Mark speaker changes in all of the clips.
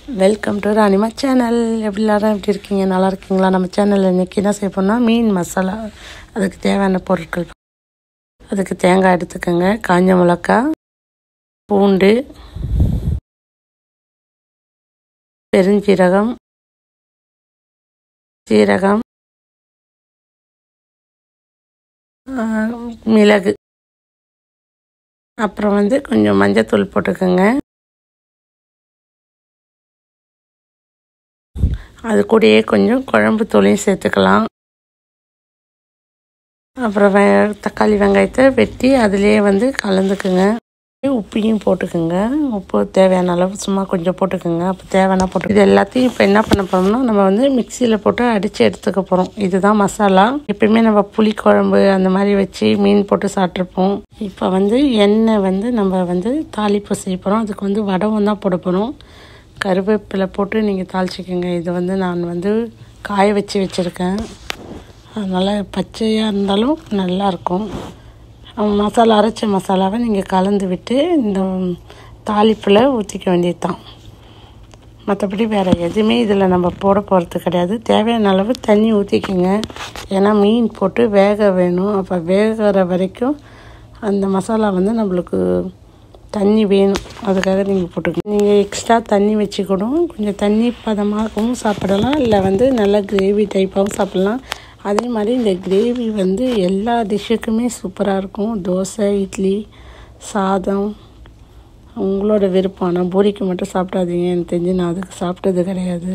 Speaker 1: welcome to ராணிமா channel எப்படி எல்லாரும் எப்படி இருக்கீங்க நல்லா இருக்கீங்களா நம்ம சேனலில் இன்றைக்கி என்ன செய்ய போனால் மீன் மசாலா அதுக்கு தேவையான பொருட்கள் அதுக்கு தேங்காய் எடுத்துக்கோங்க காஞ்ச மிளகா பூண்டு பெருஞ்சீரகம் சீரகம் ஆஹ், மிளகு அப்புறம் வந்து கொஞ்சம் மஞ்சத்தூள் போட்டுக்கோங்க அது கூடயே கொஞ்சம் குழம்பு தூளையும் சேர்த்துக்கலாம் அப்புறம் வெ தக்காளி வெங்காயத்தை வெட்டி அதிலே வந்து கலந்துக்குங்க உப்பையும் போட்டுக்குங்க உப்பு தேவையான அளவு சும்மா கொஞ்சம் போட்டுக்குங்க அப்போ தேவையான போட்டு இது எல்லாத்தையும் இப்போ என்ன பண்ண போகிறோம்னா நம்ம வந்து மிக்சியில் போட்டு அடித்து எடுத்துக்க போகிறோம் இதுதான் மசாலா எப்பயுமே நம்ம புளி குழம்பு அந்த மாதிரி வச்சு மீன் போட்டு சாப்பிட்ருப்போம் இப்போ வந்து எண்ணெய் வந்து நம்ம வந்து தாளிப்பு செய்ய போகிறோம் அதுக்கு வந்து வடகம் தான் போட போகிறோம் கருவேப்பிலை போட்டு நீங்கள் தாளிச்சிக்கோங்க இது வந்து நான் வந்து காய வச்சு வச்சுருக்கேன் அதனால் பச்சையாக இருந்தாலும் நல்லாயிருக்கும் மசாலா அரைச்ச மசாலாவை நீங்கள் கலந்து விட்டு இந்த தாளிப்பில் ஊற்றிக்க வேண்டியது தான் மற்றபடி வேறு எதுவுமே இதில் நம்ம போட போகிறது கிடையாது தேவையான அளவு தண்ணி ஊற்றிக்கோங்க ஏன்னா மீன் போட்டு வேக வேணும் அப்போ வேகிற வரைக்கும் அந்த மசாலா வந்து நம்மளுக்கு தண்ணி வேணும் அதுக்காக நீங்கள் போட்டுக்கணும் நீங்கள் எக்ஸ்ட்ரா தண்ணி வச்சுக்கணும் கொஞ்சம் தண்ணி பதமாகவும் சாப்பிடலாம் இல்லை வந்து நல்லா கிரேவி டைப்பாகவும் சாப்பிடலாம் அதே மாதிரி இந்த கிரேவி வந்து எல்லா டிஷ்ஷுக்குமே சூப்பராக இருக்கும் தோசை இட்லி சாதம் உங்களோட விருப்பம் ஆனால் பூரிக்கு மட்டும் சாப்பிடாதீங்க எனக்கு தெரிஞ்சு நான் அதுக்கு சாப்பிட்டது கிடையாது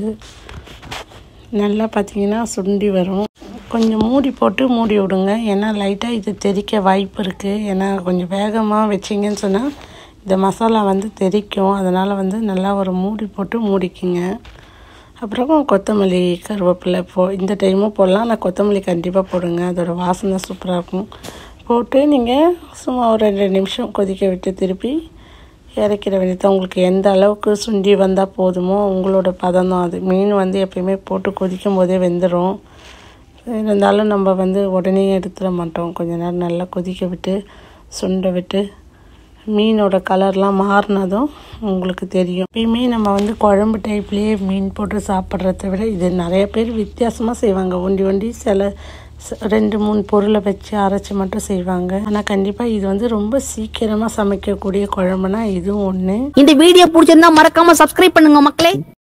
Speaker 1: நல்லா பார்த்தீங்கன்னா சுண்டி வரும் கொஞ்சம் மூடி போட்டு மூடி விடுங்க ஏன்னா லைட்டாக இது தெறிக்க வாய்ப்பு இருக்குது ஏன்னா கொஞ்சம் வேகமாக வச்சிங்கன்னு சொன்னால் இந்த மசாலா வந்து தெறிக்கும் அதனால் வந்து நல்லா ஒரு மூடி போட்டு மூடிக்கிங்க அப்புறம் கொத்தமல்லி கருவேப்பிலை போ இந்த டைமும் போடலாம் ஆனால் கொத்தமல்லி கண்டிப்பாக போடுங்க அதோட வாசனை சூப்பராக இருக்கும் போட்டு நீங்கள் சும்மா ஒரு ரெண்டு நிமிஷம் கொதிக்க விட்டு திருப்பி இறக்கிற வேண்டியது உங்களுக்கு எந்த அளவுக்கு சுண்டி வந்தால் போதுமோ உங்களோட பதம் தான் அது மீன் வந்து எப்பயுமே போட்டு கொதிக்கும் போதே வெந்துடும் இருந்தாலும் நம்ம வந்து உடனே எடுத்துட மாட்டோம் கொஞ்ச நேரம் நல்லா கொதிக்க விட்டு சுண்ட விட்டு மீனோட கலர்லாம் மாறினதும் உங்களுக்கு தெரியும் எப்பயுமே நம்ம வந்து குழம்பு டைப்லேயே மீன் போட்டு சாப்பிட்றத விட இது நிறைய பேர் வித்தியாசமாக செய்வாங்க ஒண்டி ஒண்டி சில ச- ரெண்டு மூணு பொருளை வச்சு அரைச்சி மட்டும் செய்வாங்க ஆனால் கண்டிப்பாக இது வந்து ரொம்ப சீக்கிரமாக சமைக்கக்கூடிய குழம்புனா இதுவும் ஒன்று
Speaker 2: இந்த வீடியோ பிடிச்சிருந்தா மறக்காம சப்ஸ்கிரைப் பண்ணுங்க மக்களே